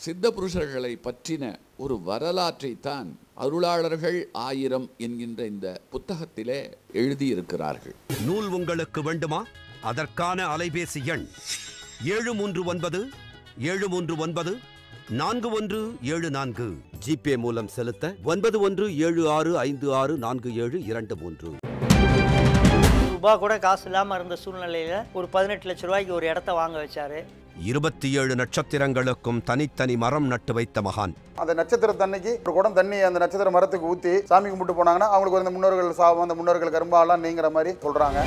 சித்த புருஷர்களை பற்றின ஒரு வரலாற்றை தான் அருளாளர்கள் ஆயிரம் என்கின்ற இந்த புத்தகத்திலே எழுதியிருக்கிறார்கள் நூல் உங்களுக்கு வேண்டுமா அதற்கான அலைபேசி எண் ஏழு மூன்று ஒன்பது ஏழு மூன்று ஒன்பது நான்கு ஒன்று ஏழு நான்கு ஜிபே மூலம் செலுத்த ஒன்பது ஒன்று ஏழு ஆறு ஐந்து ஆறு நான்கு ஏழு இரண்டு மூன்று ரூபா கூட காசு இல்லாமல் இருந்த சூழ்நிலையில் ஒரு பதினெட்டு லட்ச ரூபாய்க்கு ஒரு இடத்த வாங்க வச்சாரு இருபத்தி ஏழு நட்சத்திரங்களுக்கும் தனித்தனி மரம் நட்டு வைத்த மகான் அந்த நட்சத்திரத்தன்னைக்கு ஒரு குடம் தண்ணி அந்த நட்சத்திர மரத்துக்கு ஊற்றி சாமி கும்பிட்டு போனாங்கன்னா அவங்களுக்கு வந்து முன்னோர்கள் சாபம் அந்த முன்னோர்கள் கரும்பாலாம் நீங்கிற மாதிரி சொல்கிறாங்க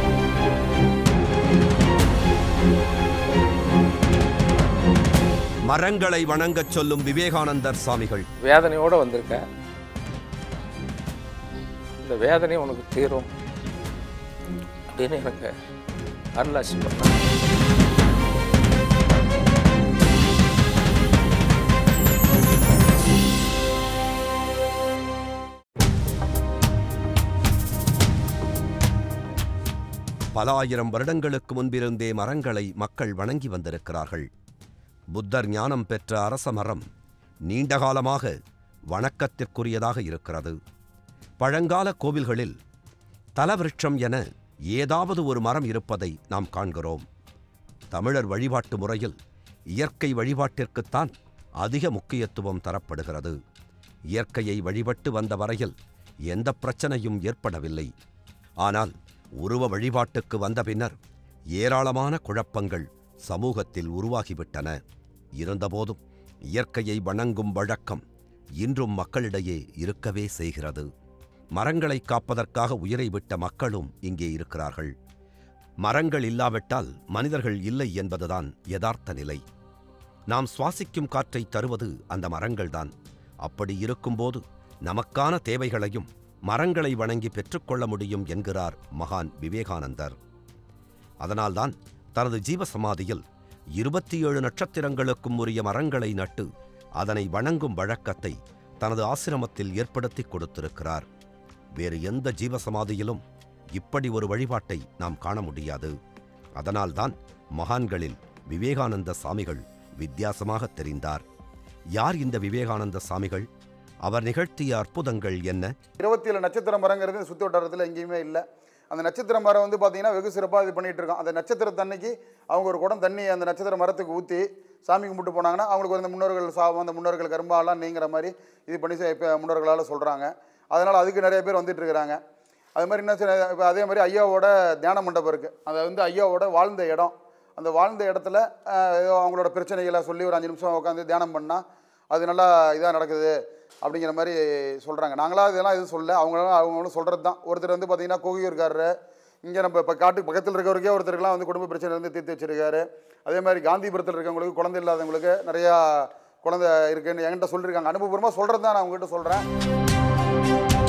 மரங்களை வணங்கச் சொல்லும் விவேகானந்தர் சாமிகள் வேதனையோடு வந்திருக்க இந்த வேதனை உனக்கு தீரும் அப்படின்னு எனக்கு அருளாசி பண்ண பல ஆயிரம் வருடங்களுக்கு முன்பிருந்தே மரங்களை மக்கள் வணங்கி வந்திருக்கிறார்கள் புத்தர் ஞானம் பெற்ற அரச மரம் நீண்ட காலமாக வணக்கத்திற்குரியதாக இருக்கிறது பழங்கால கோவில்களில் தலவிருட்சம் என ஏதாவது ஒரு மரம் இருப்பதை நாம் காண்கிறோம் தமிழர் வழிபாட்டு முறையில் இயற்கை வழிபாட்டிற்குத்தான் அதிக முக்கியத்துவம் தரப்படுகிறது இயற்கையை வழிபட்டு வந்த வரையில் எந்த பிரச்சனையும் ஏற்படவில்லை ஆனால் உருவ வழிபாட்டுக்கு வந்த பின்னர் ஏராளமான குழப்பங்கள் சமூகத்தில் உருவாகிவிட்டன இருந்தபோதும் இயற்கையை வணங்கும் வழக்கம் இன்றும் மக்களிடையே இருக்கவே செய்கிறது மரங்களை காப்பதற்காக உயிரை விட்ட மக்களும் இங்கே இருக்கிறார்கள் மரங்கள் இல்லாவிட்டால் மனிதர்கள் இல்லை என்பதுதான் யதார்த்த நிலை நாம் சுவாசிக்கும் காற்றை தருவது அந்த மரங்கள்தான் அப்படி இருக்கும்போது நமக்கான தேவைகளையும் மரங்களை வணங்கி பெற்றுக்கொள்ள முடியும் என்கிறார் மகான் விவேகானந்தர் அதனால்தான் தனது ஜீவசமாதியில் இருபத்தி ஏழு நட்சத்திரங்களுக்கும் உரிய மரங்களை நட்டு அதனை வணங்கும் வழக்கத்தை தனது ஆசிரமத்தில் ஏற்படுத்தி கொடுத்திருக்கிறார் வேறு எந்த ஜீவசமாதியிலும் இப்படி ஒரு வழிபாட்டை நாம் காண முடியாது அதனால்தான் மகான்களில் விவேகானந்த சாமிகள் வித்தியாசமாக தெரிந்தார் யார் இந்த விவேகானந்த சாமிகள் அவர் நிகழ்த்திய அற்புதங்கள் என்ன இருபத்தி ஏழு நட்சத்திர மரங்கிறது சுற்றி வட்டாரத்தில் எங்கேயுமே இல்லை அந்த நட்சத்திர மரம் வந்து பார்த்தீங்கன்னா வெகு சிறப்பாக இது பண்ணிட்டு இருக்கோம் அந்த நட்சத்திரத்தன்னைக்கு அவங்க ஒரு குடம் தண்ணி அந்த நட்சத்திர மரத்துக்கு ஊற்றி சாமி கும்பிட்டு போனாங்கன்னா அவங்களுக்கு வந்து முன்னோர்கள் சாபம் அந்த முன்னோர்கள் கரும்பாலாம் நீங்கிற மாதிரி இது பண்ணி இப்போ முன்னோர்களால் சொல்கிறாங்க அதனால் அதுக்கு நிறைய பேர் வந்துட்டு இருக்கிறாங்க அது மாதிரி என்ன செய்ய- இப்போ அதே மாதிரி ஐயாவோட தியான மண்டபம் இருக்குது அது வந்து ஐயாவோட வாழ்ந்த இடம் அந்த வாழ்ந்த இடத்துல அஹ், ஏதோ அவங்களோட பிரச்சனைகளை சொல்லி ஒரு அஞ்சு நிமிஷம் உட்காந்து தியானம் பண்ணால் அது நல்லா இதாக நடக்குது அப்படிங்கிற மாதிரி சொல்கிறாங்க நாங்களாம் இதெல்லாம் எதுவும் சொல்ல அவங்களாம் அவங்களும் சொல்கிறது தான் ஒருத்தர் வந்து பார்த்தீங்கன்னா கோகியூர்காரரு இங்கே நம்ம இப்போ காட்டுக்கு பக்கத்தில் இருக்கிறவருக்கே ஒருத்தருக்குலாம் வந்து குடும்ப பிரச்சனை வந்து தீர்த்து வச்சிருக்காரு அதே மாதிரி காந்திபுரத்தில் இருக்கவங்களுக்கு குழந்தை இல்லாதவங்களுக்கு நிறையா குழந்தை இருக்குன்னு என்கிட்ட சொல்லியிருக்காங்க அனுபவபூர்வமாக சொல்கிறது தான் நான் உங்ககிட்ட சொல்கிறேன்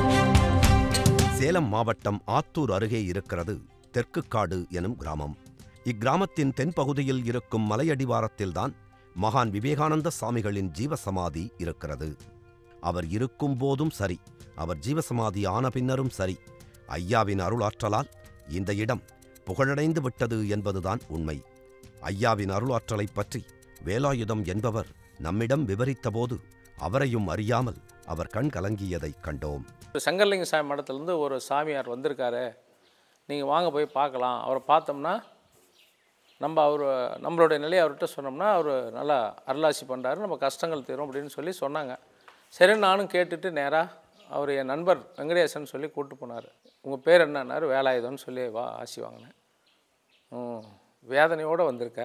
சேலம் மாவட்டம் ஆத்தூர் அருகே இருக்கிறது தெற்குக்காடு எனும் கிராமம் இக்கிராமத்தின் தென்பகுதியில் இருக்கும் மலையடிவாரத்தில்தான் மகான் விவேகானந்த சாமிகளின் ஜீவசமாதி இருக்கிறது அவர் இருக்கும் போதும் சரி அவர் ஜீவசமாதி ஆன பின்னரும் சரி ஐயாவின் அருளாற்றலால் இந்த இடம் புகழடைந்து விட்டது என்பதுதான் உண்மை ஐயாவின் அருளாற்றலைப் பற்றி வேலாயுதம் என்பவர் நம்மிடம் விவரித்தபோது அவரையும் அறியாமல் அவர் கண் கலங்கியதைக் கண்டோம் சங்கர்லிங்க சாமி மடத்துலேருந்து ஒரு சாமியார் வந்திருக்காரு நீங்கள் வாங்க போய் பார்க்கலாம் அவரை பார்த்தோம்னா நம்ம அவர் நம்மளுடைய நிலையை அவர்கிட்ட சொன்னோம்னா அவர் நல்லா அருளாசி பண்ணுறாரு நம்ம கஷ்டங்கள் தீரும் அப்படின்னு சொல்லி சொன்னாங்க சரி நானும் கேட்டுட்டு நேராக அவர் என் நண்பர் வெங்கடேசன் சொல்லி கூப்பிட்டு போனார் உங்கள் பேர் என்னன்னாரு வேலாயுதம்னு சொல்லி வா ஆசி வாங்கினேன் ம் வேதனையோடு வந்திருக்க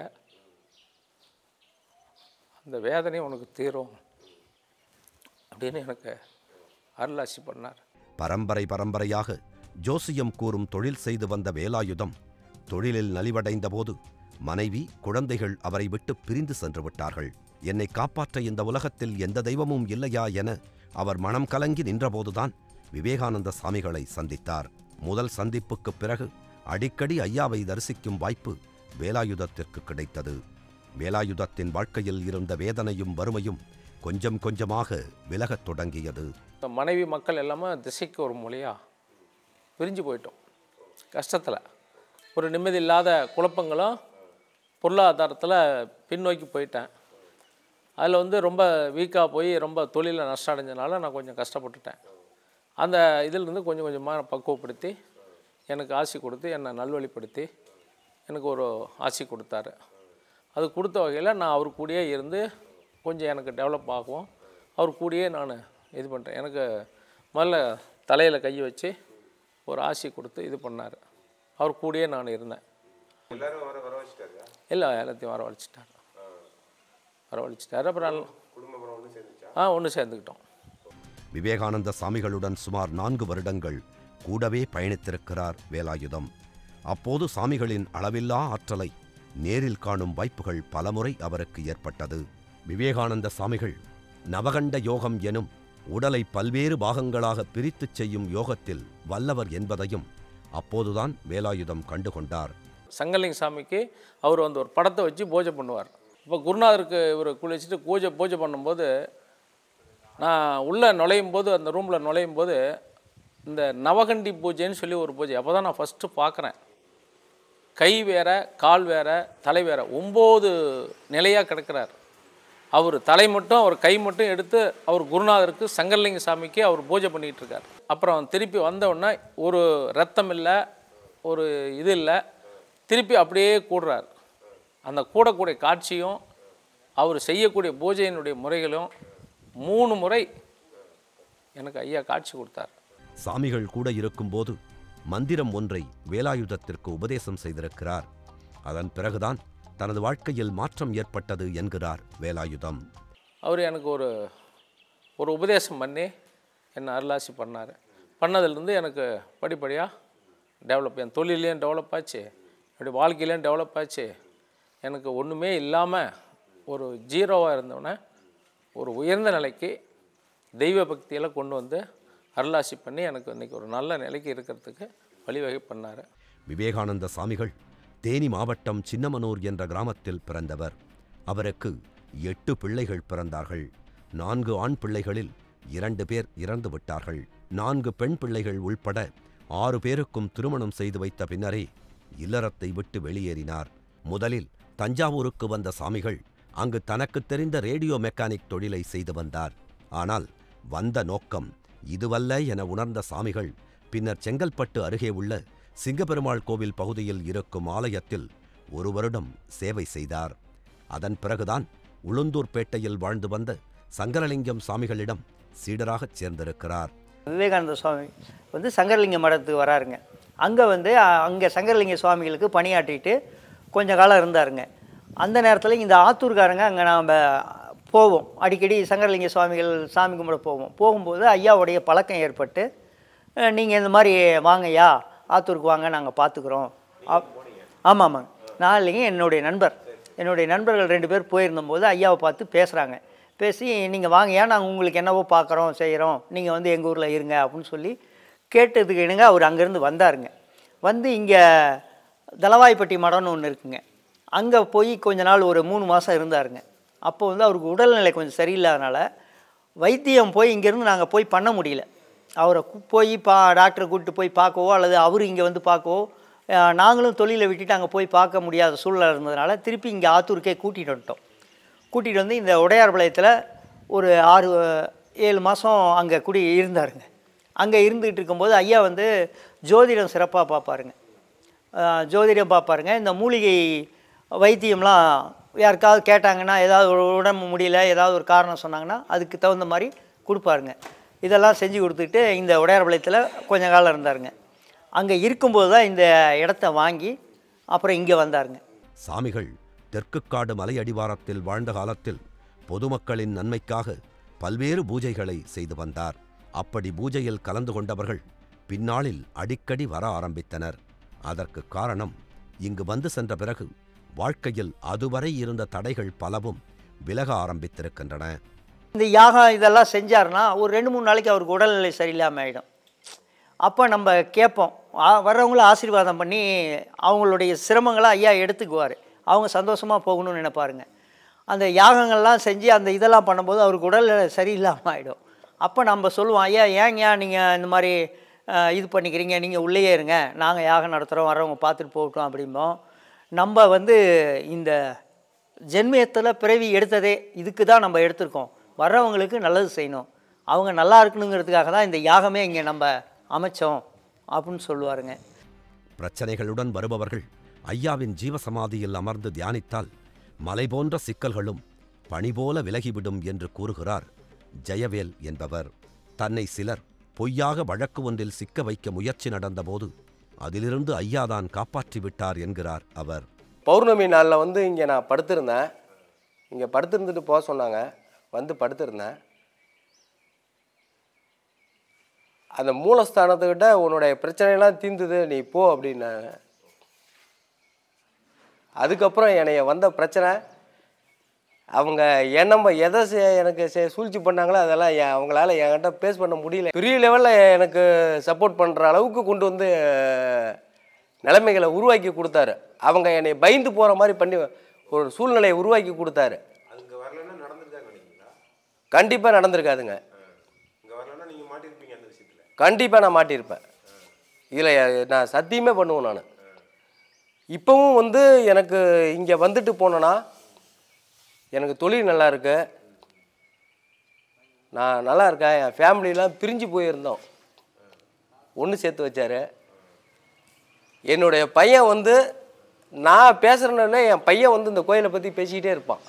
அந்த வேதனை உனக்கு தீரும் அப்படின்னு எனக்கு அருளாசி பண்ணார் பரம்பரை பரம்பரையாக ஜோசியம் கூறும் தொழில் செய்து வந்த வேலாயுதம் தொழிலில் நலிவடைந்தபோது மனைவி குழந்தைகள் அவரை விட்டு பிரிந்து சென்று விட்டார்கள் என்னை காப்பாற்ற இந்த உலகத்தில் எந்த தெய்வமும் இல்லையா என அவர் மனம் கலங்கி நின்றபோதுதான் விவேகானந்த சாமிகளை சந்தித்தார் முதல் சந்திப்புக்குப் பிறகு அடிக்கடி ஐயாவை தரிசிக்கும் வாய்ப்பு வேலாயுதத்திற்கு கிடைத்தது வேலாயுதத்தின் வாழ்க்கையில் இருந்த வேதனையும் வறுமையும் கொஞ்சம் கொஞ்சமாக விலகத் தொடங்கியது இந்த மனைவி மக்கள் எல்லாமே திசைக்கு ஒரு மொழியா பிரிஞ்சு போயிட்டோம் கஷ்டத்தில் ஒரு நிம்மதி இல்லாத குழப்பங்களும் பொருளாதாரத்தில் பின்னோக்கி போயிட்டேன் அதில் வந்து ரொம்ப வீக்காக போய் ரொம்ப தொழிலில் நஷ்டம் அடைஞ்சனால நான் கொஞ்சம் கஷ்டப்பட்டுட்டேன் அந்த இதிலிருந்து கொஞ்சம் கொஞ்சமாக பக்குவப்படுத்தி எனக்கு ஆசி கொடுத்து என்னை நல்வழிப்படுத்தி எனக்கு ஒரு ஆசி கொடுத்தாரு அது கொடுத்த வகையில் நான் அவர் கூடயே இருந்து கொஞ்சம் எனக்கு டெவலப் ஆகும் அவர் கூடயே நான் இது பண்ணுறேன் எனக்கு முதல்ல தலையில் கை வச்சு ஒரு ஆசி கொடுத்து இது பண்ணார் அவர் கூடயே நான் இருந்தேன் எல்லாரும் வர வர வச்சுட்டாருக்கா இல்லை எல்லாத்தையும் வரவழைச்சிட்டார் வரவழைச்சிட்டார் அப்புறம் குடும்பம் அப்புறம் ஒன்று சேர்ந்துச்சா ஆ ஒன்று சேர்ந்துக்கிட்டோம் விவேகானந்த சாமிகளுடன் சுமார் நான்கு வருடங்கள் கூடவே பயணித்திருக்கிறார் வேலாயுதம் அப்போது சாமிகளின் அளவில்லா ஆற்றலை நேரில் காணும் வாய்ப்புகள் பலமுறை அவருக்கு ஏற்பட்டது விவேகானந்த சாமிகள் நவகண்ட யோகம் எனும் உடலை பல்வேறு பாகங்களாக பிரித்துச் செய்யும் யோகத்தில் வல்லவர் என்பதையும் அப்போதுதான் வேலாயுதம் கண்டுகொண்டார் சங்கலிங்க சாமிக்கு அவர் வந்து ஒரு படத்தை வச்சு பூஜை பண்ணுவார் இப்போ குருநாதருக்கு இவர் குளிச்சுட்டு பூஜை பூஜை பண்ணும்போது நான் உள்ளே நுழையும் போது அந்த ரூமில் நுழையும் போது இந்த நவகண்டி பூஜைன்னு சொல்லி ஒரு பூஜை அப்போ தான் நான் ஃபஸ்ட்டு பார்க்குறேன் கை வேற கால் வேற தலை வேற ஒம்பது நிலையாக கிடக்கிறார் அவர் தலை மட்டும் அவர் கை மட்டும் எடுத்து அவர் குருநாதருக்கு சங்கரலிங்க சாமிக்கு அவர் பூஜை பண்ணிகிட்டு இருக்கார் அப்புறம் திருப்பி வந்த உடனே ஒரு ரத்தம் இல்லை ஒரு இது இல்லை திருப்பி அப்படியே கூடுறார் அந்த கூடக்கூடிய காட்சியும் அவர் செய்யக்கூடிய பூஜையினுடைய முறைகளும் மூணு முறை எனக்கு ஐயா காட்சி கொடுத்தார் சாமிகள் கூட இருக்கும்போது மந்திரம் ஒன்றை வேலாயுதத்திற்கு உபதேசம் செய்திருக்கிறார் அதன் பிறகுதான் தனது வாழ்க்கையில் மாற்றம் ஏற்பட்டது என்கிறார் வேலாயுதம் அவர் எனக்கு ஒரு ஒரு உபதேசம் பண்ணி என்னை அருளாசி பண்ணார் பண்ணதுலேருந்து எனக்கு படிப்படியாக டெவலப் என் தொழிலையும் டெவலப் ஆச்சு என்னுடைய வாழ்க்கையிலையும் டெவலப் ஆச்சு எனக்கு ஒன்றுமே இல்லாமல் ஒரு ஜீரோவாக இருந்தவனே ஒரு உயர்ந்த நிலைக்கு தெய்வ பக்தியெல்லாம் கொண்டு வந்து அருளாசி பண்ணி எனக்கு இன்றைக்கி ஒரு நல்ல நிலைக்கு இருக்கிறதுக்கு வழிவகை பண்ணார் விவேகானந்த சாமிகள் தேனி மாவட்டம் சின்னமனூர் என்ற கிராமத்தில் பிறந்தவர் அவருக்கு எட்டு பிள்ளைகள் பிறந்தார்கள் நான்கு ஆண் பிள்ளைகளில் இரண்டு பேர் இறந்து விட்டார்கள் நான்கு பெண் பிள்ளைகள் உள்பட ஆறு பேருக்கும் திருமணம் செய்து வைத்த பின்னரே இல்லறத்தை விட்டு வெளியேறினார் முதலில் தஞ்சாவூருக்கு வந்த சாமிகள் அங்கு தனக்குத் தெரிந்த ரேடியோ மெக்கானிக் தொழிலை செய்து வந்தார் ஆனால் வந்த நோக்கம் இதுவல்ல என உணர்ந்த சாமிகள் பின்னர் செங்கல்பட்டு அருகே உள்ள சிங்கபெருமாள் கோவில் பகுதியில் இருக்கும் ஆலயத்தில் ஒரு வருடம் சேவை செய்தார் அதன் பிறகுதான் உளுந்தூர்பேட்டையில் வாழ்ந்து வந்த சங்கரலிங்கம் சாமிகளிடம் சீடராகச் சேர்ந்திருக்கிறார் விவேகானந்த சுவாமி வந்து சங்கரலிங்க மடத்துக்கு வராருங்க அங்கே வந்து அங்கே சங்கரலிங்க சுவாமிகளுக்கு பணியாற்றிட்டு கொஞ்ச காலம் இருந்தாருங்க அந்த நேரத்தில் இந்த ஆத்தூர்காரங்க அங்கே நாம் போவோம் அடிக்கடி சங்கரலிங்க சுவாமிகள் சாமி கும்பிட போவோம் போகும்போது ஐயாவுடைய பழக்கம் ஏற்பட்டு நீங்கள் இந்த மாதிரி வாங்கய்யா ஆத்தூருக்கு வாங்க நாங்கள் பார்த்துக்குறோம் ஆமாம் ஆமாங்க நான் இல்லைங்க என்னுடைய நண்பர் என்னுடைய நண்பர்கள் ரெண்டு பேர் போயிருந்தபோது ஐயாவை பார்த்து பேசுகிறாங்க பேசி நீங்கள் வாங்கய்யா நாங்கள் உங்களுக்கு என்னவோ பார்க்குறோம் செய்கிறோம் நீங்கள் வந்து எங்கள் ஊரில் இருங்க அப்படின்னு சொல்லி கேட்டதுக்கு இணங்க அவர் அங்கேருந்து வந்தாருங்க வந்து இங்கே தலவாய்ப்பட்டி மடம்னு ஒன்று இருக்குங்க அங்கே போய் கொஞ்ச நாள் ஒரு மூணு மாதம் இருந்தாருங்க அப்போ வந்து அவருக்கு உடல்நிலை கொஞ்சம் சரியில்லாதனால வைத்தியம் போய் இங்கேருந்து நாங்கள் போய் பண்ண முடியல அவரை கு- போய் பா டாக்டரை கூப்பிட்டு போய் பார்க்கவோ அல்லது அவர் இங்கே வந்து பார்க்கவோ அஹ், நாங்களும் தொழிலை விட்டுட்டு அங்கே போய் பார்க்க முடியாத சூழ்நிலை இருந்ததுனால திருப்பி இங்கே ஆத்தூருக்கே கூட்டிகிட்டு வந்துட்டோம் கூட்டிகிட்டு வந்து இந்த உடையார்பாளையத்தில் ஒரு ஆறு ஏழு மாதம் அங்கே குடி இருந்தாருங்க அங்கே இருந்துகிட்டு இருக்கும்போது ஐயா வந்து ஜோதிடம் சிறப்பாக பார்ப்பாருங்க அஹ், ஜோதிடம் பார்ப்பாருங்க இந்த மூலிகை வைத்தியம்லாம் யாருக்காவது கேட்டாங்கன்னா ஏதாவது ஒரு உடம்பு முடியல ஏதாவது ஒரு காரணம் சொன்னாங்கன்னா அதுக்கு தகுந்த மாதிரி கொடுப்பாருங்க இதெல்லாம் செஞ்சு கொடுத்துட்டு இந்த உடையார்பாளையத்தில் கொஞ்ச காலம் இருந்தாருங்க அங்கே இருக்கும்போது தான் இந்த இடத்த வாங்கி அப்புறம் இங்கே வந்தாருங்க சாமிகள் தெற்குக்காடு மலை அடிவாரத்தில் வாழ்ந்த காலத்தில் பொதுமக்களின் நன்மைக்காக பல்வேறு பூஜைகளை செய்து வந்தார் அப்படி பூஜையில் கலந்து கொண்டவர்கள் பின்னாளில் அடிக்கடி வர ஆரம்பித்தனர் அதற்கு காரணம் இங்கு வந்து சென்ற பிறகு வாழ்க்கையில் அதுவரை இருந்த தடைகள் பலவும் விலக ஆரம்பித்திருக்கின்றன இந்த யாகம் இதெல்லாம் செஞ்சாருன்னா ஒரு ரெண்டு மூணு நாளைக்கு அவருக்கு உடல்நிலை சரியில்லாமல் ஆகிடும் அப்போ நம்ம கேட்போம் ஆ- வர்றவங்கள ஆசீர்வாதம் பண்ணி அவங்களுடைய சிரமங்களை ஐயா எடுத்துக்குவார் அவங்க சந்தோஷமாக போகணும்னு நினைப்பாருங்க அந்த யாகங்கள்லாம் செஞ்சு அந்த இதெல்லாம் பண்ணும்போது அவருக்கு உடல்நிலை சரியில்லாமல் ஆகிடும் அப்போ நம்ம சொல்லுவோம் ஐயா ஏங்கய்யா நீங்கள் இந்த மாதிரி அஹ், இது பண்ணிக்கிறீங்க நீங்கள் உள்ளேயே இருங்க நாங்கள் யாகம் நடத்துகிறோம் வர்றவங்க பார்த்துட்டு போகட்டும் அப்படிம்போம் நம்ம வந்து இந்த ஜென்மியத்தில் பிறவி எடுத்ததே இதுக்கு தான் நம்ம எடுத்திருக்கோம் வர்றவங்களுக்கு நல்லது செய்யணும் அவங்க நல்லா இருக்கணுங்கிறதுக்காக தான் இந்த யாகமே இங்கே நம்ம அமைச்சோம் அப்படின்னு சொல்லுவாருங்க பிரச்சனைகளுடன் வருபவர்கள் ஐயாவின் ஜீவசமாதியில் அமர்ந்து தியானித்தால் மலை போன்ற சிக்கல்களும் பனி போல விலகிவிடும் என்று கூறுகிறார் ஜெயவேல் என்பவர் தன்னை சிலர் பொய்யாக வழக்கு ஒன்றில் சிக்க வைக்க முயற்சி நடந்தபோது அதிலிருந்து ஐயாதான் காப்பாற்றி விட்டார் என்கிறார் அவர் பௌர்ணமி நாளில் வந்து இங்கே நான் படுத்திருந்தேன் இங்கே படுத்திருந்துட்டு போக சொன்னாங்க வந்து படுத்திருந்தேன் அந்த மூலஸ்தானத்துக்கிட்ட உன்னுடைய பிரச்சனையெல்லாம் தீர்ந்துது நீ போ அப்படின்னாங்க அதுக்கப்புறம் என்னைய வந்த பிரச்சனை அவங்க என்ன எதை செ- எனக்கு செ- சூழ்ச்சி பண்ணாங்களோ அதெல்லாம் என் அவங்களால என்கிட்ட பேஸ் பண்ண முடியல பெரிய லெவலில் எனக்கு சப்போர்ட் பண்ணுற அளவுக்கு கொண்டு வந்து நிலைமைகளை உருவாக்கி கொடுத்தாரு அவங்க என்னை பயந்து போகிற மாதிரி பண்ணி ஒரு சூழ்நிலையை உருவாக்கி கொடுத்தாரு அங்கே வரலன்னா நடந்திருக்கான்னு நினைக்கிறீங்களா கண்டிப்பாக நடந்திருக்காதுங்க இங்கே வரலன்னா நீங்கள் மாட்டிருப்பீங்க அந்த விஷயத்தில் கண்டிப்பாக நான் மாட்டியிருப்பேன் இதில் நான் சத்தியமே பண்ணுவேன் நான் இப்போவும் வந்து எனக்கு இங்கே வந்துட்டு போனேன்னா எனக்கு தொழில் நல்லா இருக்கு நான் நல்லா இருக்கேன் என் ஃபேமிலிலாம் பிரிஞ்சு போயிருந்தோம் ஒன்று சேர்த்து வச்சாரு என்னுடைய பையன் வந்து நான் பேசுகிறனால என் பையன் வந்து இந்த கோயிலை பற்றி பேசிக்கிட்டே இருப்பான்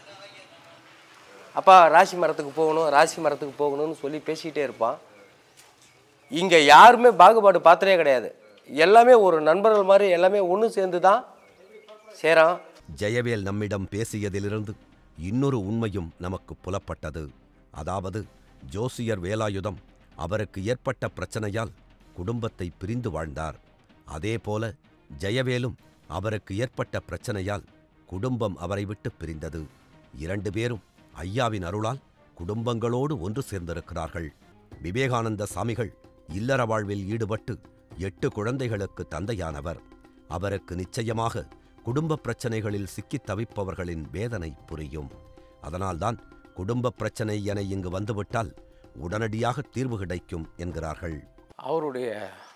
அப்பா ராசி மரத்துக்கு போகணும் ராசி மரத்துக்கு போகணும்னு சொல்லி பேசிக்கிட்டே இருப்பான் இங்கே யாருமே பாகுபாடு பார்த்ததே கிடையாது எல்லாமே ஒரு நண்பர்கள் மாதிரி எல்லாமே ஒன்று சேர்ந்து தான் சேரோம் ஜெயவேல் நம்மிடம் பேசியதிலிருந்து இன்னொரு உண்மையும் நமக்கு புலப்பட்டது அதாவது ஜோசியர் வேலாயுதம் அவருக்கு ஏற்பட்ட பிரச்சனையால் குடும்பத்தை பிரிந்து வாழ்ந்தார் அதேபோல ஜெயவேலும் அவருக்கு ஏற்பட்ட பிரச்சனையால் குடும்பம் அவரை விட்டு பிரிந்தது இரண்டு பேரும் ஐயாவின் அருளால் குடும்பங்களோடு ஒன்று சேர்ந்திருக்கிறார்கள் விவேகானந்த சாமிகள் இல்லற வாழ்வில் ஈடுபட்டு எட்டு குழந்தைகளுக்கு தந்தையானவர் அவருக்கு நிச்சயமாக குடும்ப பிரச்சனைகளில் சிக்கித் தவிப்பவர்களின் வேதனை புரியும் அதனால்தான் குடும்ப பிரச்சனை என இங்கு வந்துவிட்டால் உடனடியாக தீர்வு கிடைக்கும் என்கிறார்கள் அவருடைய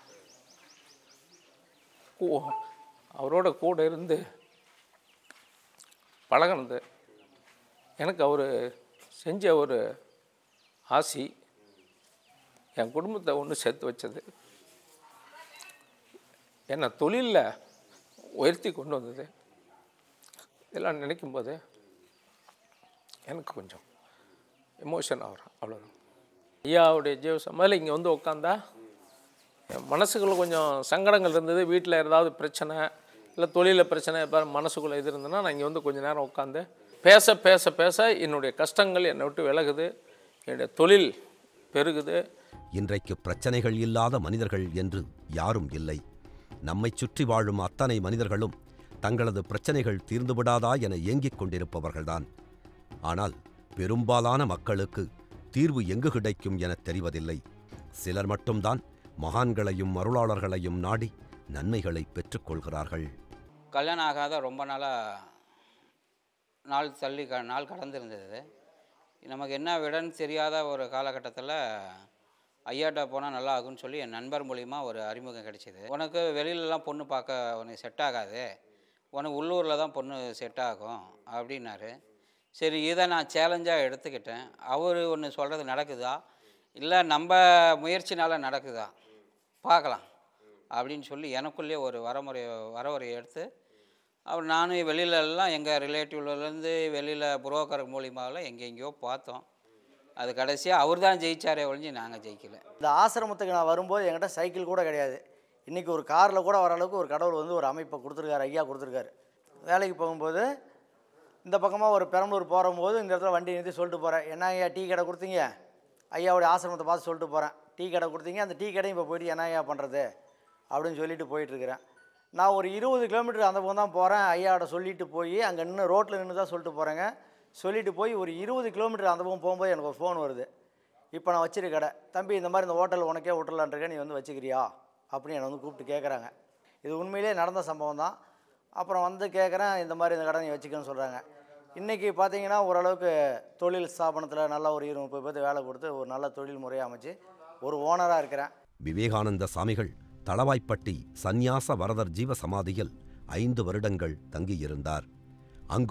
கூ- அவரோட கூட இருந்து பழகினது எனக்கு அவர் செஞ்ச ஒரு ஆசி என் குடும்பத்தை ஒன்று சேர்த்து வச்சது என்னை தொழிலில் உயர்த்தி கொண்டு வந்தது இதெல்லாம் நினைக்கும் போது எனக்கு கொஞ்சம் எமோஷன் ஆகிறேன் அவ்வளோதான் ஐயாவுடைய ஜீவ சமாதியில் இங்கே வந்து உட்காந்தா என் மனசுக்குள்ள கொஞ்சம் சங்கடங்கள் இருந்தது வீட்டில் ஏதாவது பிரச்சனை இல்லை தொழிலில் பிரச்சனை இப்போ மனசுக்குள்ளே இது இருந்ததுன்னா நான் இங்கே வந்து கொஞ்ச நேரம் உட்காந்து பேச பேச பேச என்னுடைய கஷ்டங்கள் என்னை விட்டு விலகுது என்னுடைய தொழில் பெருகுது இன்றைக்கு பிரச்சனைகள் இல்லாத மனிதர்கள் என்று யாரும் இல்லை நம்மைச் சுற்றி வாழும் அத்தனை மனிதர்களும் தங்களது பிரச்சனைகள் தீர்ந்துவிடாதா என ஏங்கிக் கொண்டிருப்பவர்கள்தான் ஆனால் பெரும்பாலான மக்களுக்கு தீர்வு எங்கு கிடைக்கும் எனத் தெரிவதில்லை சிலர் மட்டும்தான் மகான்களையும் அருளாளர்களையும் நாடி நன்மைகளை பெற்றுக்கொள்கிறார்கள் கல்யாணம் ஆகாத ரொம்ப நாளாக நாள் தள்ளி க நாள் கடந்திருந்தது நமக்கு என்ன விடன்னு தெரியாத ஒரு காலகட்டத்தில் ஐயாட்ட போனால் நல்லா ஆகும்னு சொல்லி என் நண்பர் மூலிமா ஒரு அறிமுகம் கிடைச்சிது உனக்கு வெளியிலலாம் பொண்ணு பார்க்க உனக்கு செட் ஆகாது உனக்கு உள்ளூரில் தான் பொண்ணு செட் ஆகும் அப்படின்னாரு சரி இதை நான் சேலஞ்சாக எடுத்துக்கிட்டேன் அவர் ஒன்று சொல்கிறது நடக்குதா இல்லை நம்ம முயற்சினால் நடக்குதா பார்க்கலாம் அப்படின்னு சொல்லி எனக்குள்ளே ஒரு வரமுறை வரமுறையை எடுத்து அப்புறம் நானும் வெளியில எல்லாம் எங்கள் ரிலேட்டிவ்லேருந்து வெளியில் புரோக்கர் மூலியமாவில் எங்கெங்கேயோ பார்த்தோம் அது கடைசியாக அவர் தான் ஜெயிச்சாரே ஒழிஞ்சு நாங்கள் ஜெயிக்கல இந்த ஆசிரமத்துக்கு நான் வரும்போது என்கிட்ட சைக்கிள் கூட கிடையாது இன்றைக்கி ஒரு காரில் கூட வர அளவுக்கு ஒரு கடவுள் வந்து ஒரு அமைப்பை கொடுத்துருக்காரு ஐயா கொடுத்துருக்காரு வேலைக்கு போகும்போது இந்த பக்கமாக ஒரு பெரம்பலூர் போகும்போது இந்த இடத்துல வண்டி நிறுத்தி சொல்லிட்டு போகிறேன் என்ன ஐயா டீ கடை கொடுத்தீங்க ஐயாவுடைய ஆசிரமத்தை பார்த்து சொல்லிட்டு போகிறேன் டீ கடை கொடுத்தீங்க அந்த டீ கடையும் இப்போ போயிட்டு என்ன ஐயா பண்ணுறது அப்படின்னு சொல்லிட்டு போயிட்டுருக்கிறேன் நான் ஒரு இருபது கிலோமீட்டர் அந்த பக்கம் தான் போகிறேன் ஐயாவோட சொல்லிட்டு போய் அங்கே நின்று ரோட்டில் நின்று தான் சொல்லிட்டு போகிறேங்க சொல்லிட்டு போய் ஒரு இருபது கிலோமீட்டர் அந்த பக்கம் போகும்போது எனக்கு ஒரு ஃபோன் வருது இப்போ நான் வச்சிருக்க கடை தம்பி இந்த மாதிரி இந்த ஹோட்டல் உனக்கே விட்டுலான்ருக்க நீ வந்து வச்சுக்கிறியா அப்படின்னு என்னை வந்து கூப்பிட்டு கேட்குறாங்க இது உண்மையிலேயே நடந்த சம்பவம் தான் அப்புறம் வந்து கேட்குறேன் இந்த மாதிரி இந்த கடை நீ வச்சுக்கன்னு சொல்கிறாங்க இன்றைக்கி பார்த்தீங்கன்னா ஓரளவுக்கு தொழில் ஸ்தாபனத்தில் நல்லா ஒரு இருபது முப்பது பேர்த்து வேலை கொடுத்து ஒரு நல்ல தொழில் முறையை அமைச்சு ஒரு ஓனராக இருக்கிறேன் விவேகானந்த சாமிகள் தளவாய்ப்பட்டி சந்நியாச வரதர் ஜீவ சமாதியில் ஐந்து வருடங்கள் தங்கியிருந்தார் அங்கும்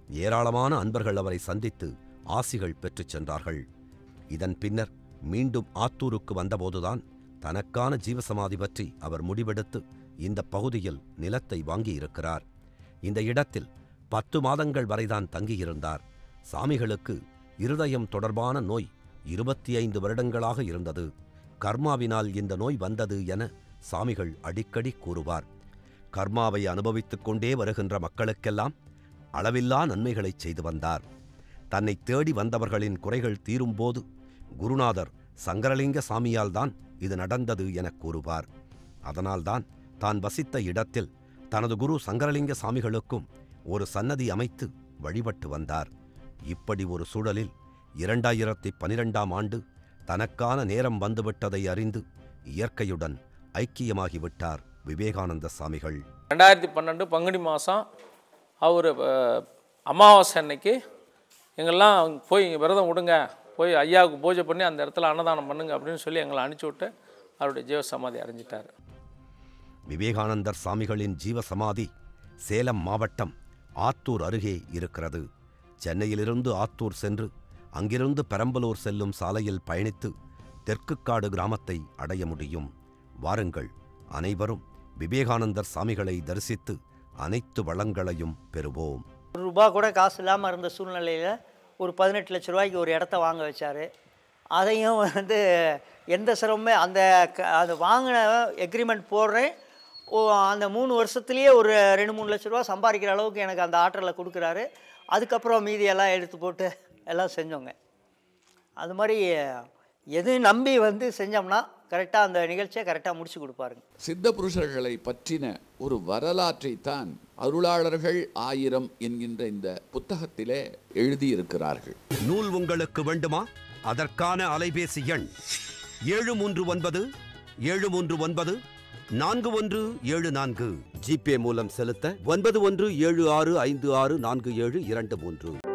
ஏராளமான அன்பர்கள் அவரை சந்தித்து ஆசிகள் பெற்றுச் சென்றார்கள் இதன் பின்னர் மீண்டும் ஆத்தூருக்கு வந்தபோதுதான் தனக்கான ஜீவசமாதி பற்றி அவர் முடிவெடுத்து இந்த பகுதியில் நிலத்தை வாங்கியிருக்கிறார் இந்த இடத்தில் பத்து மாதங்கள் வரைதான் தங்கியிருந்தார் சாமிகளுக்கு இருதயம் தொடர்பான நோய் இருபத்தி ஐந்து வருடங்களாக இருந்தது கர்மாவினால் இந்த நோய் வந்தது என சாமிகள் அடிக்கடி கூறுவார் கர்மாவை அனுபவித்துக் கொண்டே வருகின்ற மக்களுக்கெல்லாம் அளவில்லா நன்மைகளைச் செய்து வந்தார் தன்னை தேடி வந்தவர்களின் குறைகள் தீரும்போது குருநாதர் சங்கரலிங்க சாமியால்தான் இது நடந்தது எனக் கூறுவார் அதனால்தான் தான் வசித்த இடத்தில் தனது குரு சங்கரலிங்க சாமிகளுக்கும் ஒரு சன்னதி அமைத்து வழிபட்டு வந்தார் இப்படி ஒரு சூழலில் இரண்டாயிரத்தி பனிரெண்டாம் ஆண்டு தனக்கான நேரம் வந்துவிட்டதை அறிந்து இயற்கையுடன் ஐக்கியமாகிவிட்டார் விவேகானந்த சாமிகள் ரெண்டாயிரத்தி பன்னெண்டு பங்குனி மாதம் அவர் அமாவாசை அன்னைக்கு எங்கெல்லாம் போய் இங்கே விரதம் விடுங்க போய் ஐயாவுக்கு பூஜை பண்ணி அந்த இடத்துல அன்னதானம் பண்ணுங்க அப்படின்னு சொல்லி எங்களை அனுப்பிச்சி விட்டு அவருடைய ஜீவ சமாதி அடைஞ்சிட்டார் விவேகானந்தர் சாமிகளின் ஜீவசமாதி சேலம் மாவட்டம் ஆத்தூர் அருகே இருக்கிறது சென்னையிலிருந்து ஆத்தூர் சென்று அங்கிருந்து பெரம்பலூர் செல்லும் சாலையில் பயணித்து தெற்குக்காடு கிராமத்தை அடைய முடியும் வாருங்கள் அனைவரும் விவேகானந்தர் சாமிகளை தரிசித்து அனைத்து வளங்களையும் பெறுவோம் ஒரு ரூபா கூட காசு இல்லாமல் இருந்த சூழ்நிலையில் ஒரு பதினெட்டு லட்ச ரூபாய்க்கு ஒரு இடத்த வாங்க வச்சார் அதையும் வந்து எந்த சிரமமே அந்த க- அது வாங்கின எக்ரிமெண்ட் போடுறேன் ஓ அந்த மூணு வருஷத்துலேயே ஒரு ரெண்டு மூணு லட்ச ரூபா சம்பாதிக்கிற அளவுக்கு எனக்கு அந்த ஆற்றலை கொடுக்குறாரு அதுக்கப்புறம் மீதியெல்லாம் எடுத்து போட்டு எல்லாம் செஞ்சோங்க அது மாதிரி எது நம்பி வந்து செஞ்சோம்னா கரெக்டாக அந்த நிகழ்ச்சியை கரெக்டாக முடிச்சு கொடுப்பாருங்க சித்த புருஷர்களை பற்றின ஒரு வரலாற்றை தான் அருளாளர்கள் ஆயிரம் என்கின்ற இந்த புத்தகத்திலே எழுதியிருக்கிறார்கள் நூல் உங்களுக்கு வேண்டுமா அதற்கான அலைபேசி எண் ஏழு மூன்று ஒன்பது ஏழு மூன்று ஒன்பது நான்கு ஒன்று ஏழு நான்கு ஜிபே மூலம் செலுத்த ஒன்பது ஒன்று ஏழு ஆறு ஐந்து ஆறு நான்கு ஏழு இரண்டு மூன்று